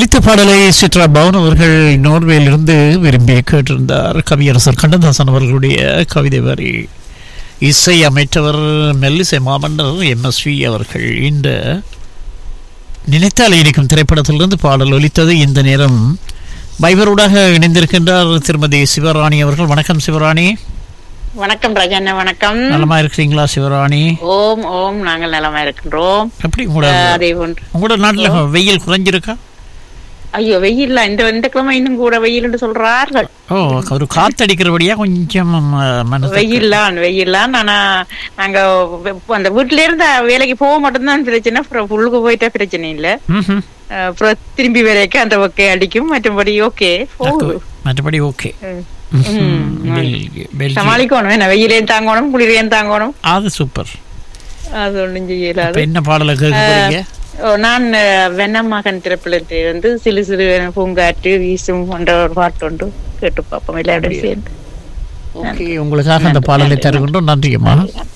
ஒலித்த பாடலை சித்ரா பவன் அவர்கள் நோர்வேலிருந்து விரும்பி கேட்டிருந்தார் கவியரசர் கண்ணதாசன் அவர்களுடைய கவிதை வரி இசை அமைத்தவர் மெல்லிசை மாமன்னர் எம்எஸ்வி அவர்கள் இந்த நினைத்தால் இனிக்கும் திரைப்படத்திலிருந்து பாடல் ஒலித்தது இந்த நேரம் பைபரோடாக இணைந்திருக்கின்றார் திருமதி சிவராணி அவர்கள் வணக்கம் சிவராணி வணக்கம் ராஜண்ணா வணக்கம் நலமா இருக்கிறீங்களா சிவராணி ஓம் ஓம் நாங்கள் நலமா இருக்கின்றோம் எப்படி உங்களோட அஹ், அதே போன்று உங்களோட நாட்டுல வெயில் குறைஞ்சிருக்கா ஐயோ வெயில் இந்த இந்த கிழமை இன்னும் கூட வெயில் என்று சொல்றார்கள் ஓ ஒரு காத்தடிக்கிறபடியா கொஞ்சம் ம- மனசுக்கு- வெயில்லான் வெயில்லான் ஆனா நாங்க வெ- அந்த வீட்டுல இருந்து வேலைக்கு போக மட்டும்தான் பிரச்சனை அப்புறம் உள்ளுக்கு போயிட்டா பிரச்சனை இல்ல ம்ஹும். அஹ், அப்புறம் திரும்பி வரைக்கும் அந்த ஓகே அடிக்கும் மற்றபடி ஓகே போகுது மற்றபடி ஓகே ம். பெல்ஜியம் சமாளிக்கணும் என்ன வெயிலையும் தாங்கணும் குளிரையும் தாங்கணும் அது சூப்பர் அது ஒண்ணும் இப்ப செய்யலாது என்ன பாடலை கேட்க போறீங்க ஓ, நான் அஹ், வெண்ணமகன் திரைப்படத்தை வந்து சிறு சிறு பூங்காற்று வீசும் என்ற ஒரு பாட்டு உண்டு கேட்டு பார்ப்போம் எல்லாரும் சேர்ந்து ஓகே உங்களுக்காக அந்த பாடலை தருகின்றோம் நன்றியம்மா நன்றி